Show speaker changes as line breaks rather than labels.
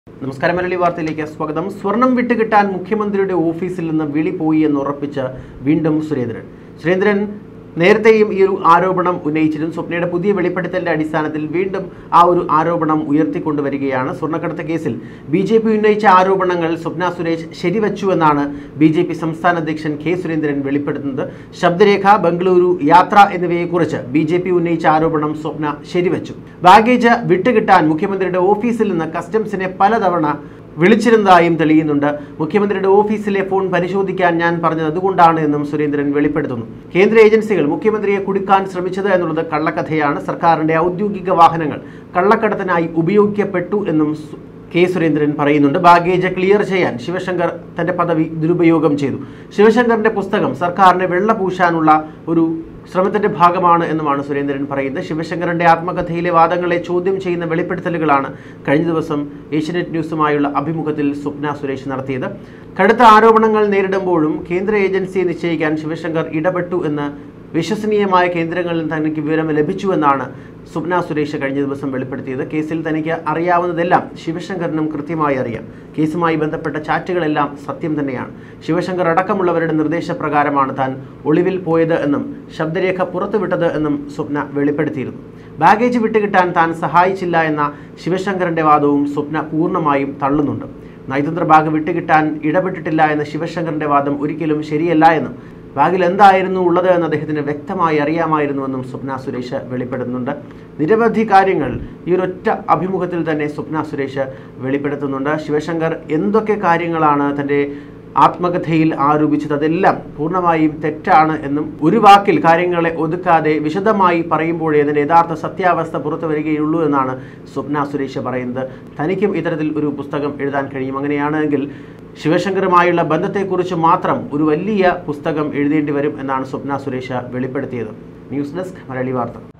നമസ്കാരം മലയാളി വാർത്തയിലേക്ക് സ്വാഗതം സ്വർണം വിട്ടുകിട്ടാൻ മുഖ്യമന്ത്രിയുടെ ഓഫീസിൽ നിന്ന് വിളി പോയി എന്ന് ഉറപ്പിച്ച് വീണ്ടും സുരേന്ദ്രൻ സുരേന്ദ്രൻ നേരത്തെയും ഈ ഒരു ആരോപണം ഉന്നയിച്ചിരുന്നു സ്വപ്നയുടെ പുതിയ വെളിപ്പെടുത്തലിന്റെ അടിസ്ഥാനത്തിൽ വീണ്ടും ആ ഒരു ആരോപണം ഉയർത്തിക്കൊണ്ടുവരികയാണ് സ്വർണ്ണക്കടത്ത് കേസിൽ ബി ജെ പി ഉന്നയിച്ച ആരോപണങ്ങൾ സ്വപ്ന സുരേഷ് ശരിവച്ചു എന്നാണ് ബി ജെ പി സംസ്ഥാന അധ്യക്ഷൻ കെ സുരേന്ദ്രൻ വെളിപ്പെടുത്തുന്നത് ശബ്ദരേഖ ബംഗളൂരു യാത്ര എന്നിവയെക്കുറിച്ച് ബി ജെ പി ഉന്നയിച്ച ആരോപണം സ്വപ്ന ശരിവച്ചു ബാഗേജ് വിട്ടുകിട്ടാൻ മുഖ്യമന്ത്രിയുടെ ഓഫീസിൽ നിന്ന് കസ്റ്റംസിനെ പലതവണ വിളിച്ചിരുന്നതായും തെളിയുന്നുണ്ട് മുഖ്യമന്ത്രിയുടെ ഓഫീസിലെ ഫോൺ പരിശോധിക്കാൻ ഞാൻ പറഞ്ഞത് അതുകൊണ്ടാണ് എന്നും സുരേന്ദ്രൻ വെളിപ്പെടുത്തുന്നു കേന്ദ്ര ഏജൻസികൾ മുഖ്യമന്ത്രിയെ കുടുക്കാൻ ശ്രമിച്ചത് എന്നുള്ളത് കള്ളക്കഥയാണ് സർക്കാരിന്റെ ഔദ്യോഗിക വാഹനങ്ങൾ കള്ളക്കടത്തിനായി ഉപയോഗിക്കപ്പെട്ടു എന്നും സു- കെ സുരേന്ദ്രൻ പറയുന്നുണ്ട് ബാഗേജ് ക്ലിയർ ചെയ്യാൻ ശിവശങ്കർ തന്റെ പദവി ദുരുപയോഗം ചെയ്തു ശിവശങ്കറിന്റെ പുസ്തകം സർക്കാരിനെ വെള്ള പൂശാനുള്ള ഒരു ശ്രമത്തിന്റെ ഭാഗമാണ് എന്നുമാണ് സുരേന്ദ്രൻ പറയുന്നത് ശിവശങ്കറിന്റെ ആത്മകഥയിലെ വാദങ്ങളെ ചോദ്യം ചെയ്യുന്ന വെളിപ്പെടുത്തലുകളാണ് കഴിഞ്ഞ ദിവസം ഏഷ്യനെറ്റ് ന്യൂസുമായുള്ള അഭിമുഖത്തിൽ സ്വപ്ന സുരേഷ് നടത്തിയത് കടുത്ത ആരോപണങ്ങൾ നേരിടുമ്പോഴും കേന്ദ്ര ഏജൻസിയെ നിശ്ചയിക്കാൻ ശിവശങ്കർ ഇടപെട്ടു എന്ന് വിശ്വസനീയമായ കേന്ദ്രങ്ങളിൽ നിന്ന് തനിക്ക് വിവരം ലഭിച്ചുവെന്നാണ് സ്വപ്ന സുരേഷ് കഴിഞ്ഞ ദിവസം വെളിപ്പെടുത്തിയത് കേസിൽ തനിക്ക് അറിയാവുന്നതെല്ലാം ശിവശങ്കറിനും കൃത്യമായി അറിയാം കേസുമായി ബന്ധപ്പെട്ട ചാറ്റുകളെല്ലാം സത്യം തന്നെയാണ് ശിവശങ്കർ അടക്കമുള്ളവരുടെ നിർദ്ദേശപ്രകാരമാണ് താൻ ഒളിവിൽ പോയത് എന്നും ശബ്ദരേഖ പുറത്തുവിട്ടത് എന്നും സ്വപ്ന വെളിപ്പെടുത്തിയിരുന്നു ബാഗേജ് വിട്ടുകിട്ടാൻ താൻ സഹായിച്ചില്ല എന്ന ശിവശങ്കറിന്റെ വാദവും സ്വപ്ന പൂർണ്ണമായും തള്ളുന്നുണ്ട് നയതന്ത്ര ബാഗ് വിട്ടുകിട്ടാൻ ഇടപെട്ടിട്ടില്ല എന്ന ശിവശങ്കറിന്റെ വാദം ഒരിക്കലും ശരിയല്ല എന്നും ബാഗിൽ എന്തായിരുന്നു ഉള്ളത് എന്ന് അദ്ദേഹത്തിന് വ്യക്തമായി അറിയാമായിരുന്നുവെന്നും സ്വപ്ന സുരേഷ് വെളിപ്പെടുത്തുന്നുണ്ട് നിരവധി കാര്യങ്ങൾ ഈ ഒരൊറ്റ അഭിമുഖത്തിൽ തന്നെ സ്വപ്ന സുരേഷ് വെളിപ്പെടുത്തുന്നുണ്ട് ശിവശങ്കർ എന്തൊക്കെ കാര്യങ്ങളാണ് തൻ്റെ ആത്മകഥയിൽ ആരോപിച്ചത് അതെല്ലാം പൂർണ്ണമായും തെറ്റാണ് എന്നും ഒരു വാക്കിൽ കാര്യങ്ങളെ ഒതുക്കാതെ വിശദമായി പറയുമ്പോഴേ അതിൻ്റെ യഥാർത്ഥ സത്യാവസ്ഥ പുറത്തു വരികയുള്ളൂ എന്നാണ് സ്വപ്ന സുരേഷ് പറയുന്നത് തനിക്കും ഇത്തരത്തിൽ ഒരു പുസ്തകം എഴുതാൻ കഴിയും അങ്ങനെയാണെങ്കിൽ ശിവശങ്കറുമായുള്ള ബന്ധത്തെക്കുറിച്ച് മാത്രം ഒരു വലിയ പുസ്തകം എഴുതേണ്ടി വരും എന്നാണ് സ്വപ്ന സുരേഷ് വെളിപ്പെടുത്തിയത് ന്യൂസ് ഡെസ്ക് മലയാളി വാർത്ത